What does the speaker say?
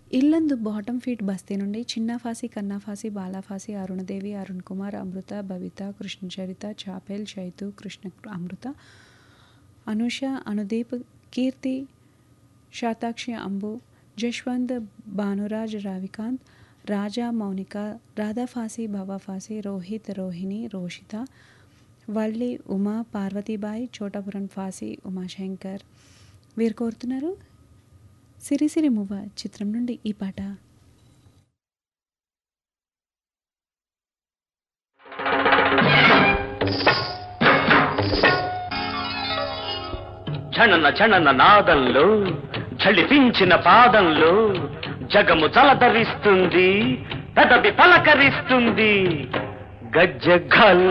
Yellandu bottom feet basti నుండి చిన్నఫాసి కన్నాఫాసి బాలాఫాసి అరుణదేవి అరుణ్ కుమార్ అమృత భవిత కృష్ణచరిత చాపెల్ చైతు కృష్ణ అమృత అనుష అనుదీప్ కీర్తి శాతాక్షి అంబు జశ్వంత్ భానురాజ్ రవికాంత్ రాజా మౌనిక రాధాఫాసి భవాఫాసి రోహిత్ రోహిణి రోషిత వల్లి ఉమా పార్వతీబాయి చోటాపురం ఫాసి ఉమాశంకర్ వీరు కోరుతున్నారు సిరిసిరి మువ్వ చిత్రం నుండి ఈ పాట ఝణన ఝణన నాదంలో ఝళిపించిన పాదంలో జగము చలదరిస్తుంది పెదవి పలకరిస్తుంది గజ్జ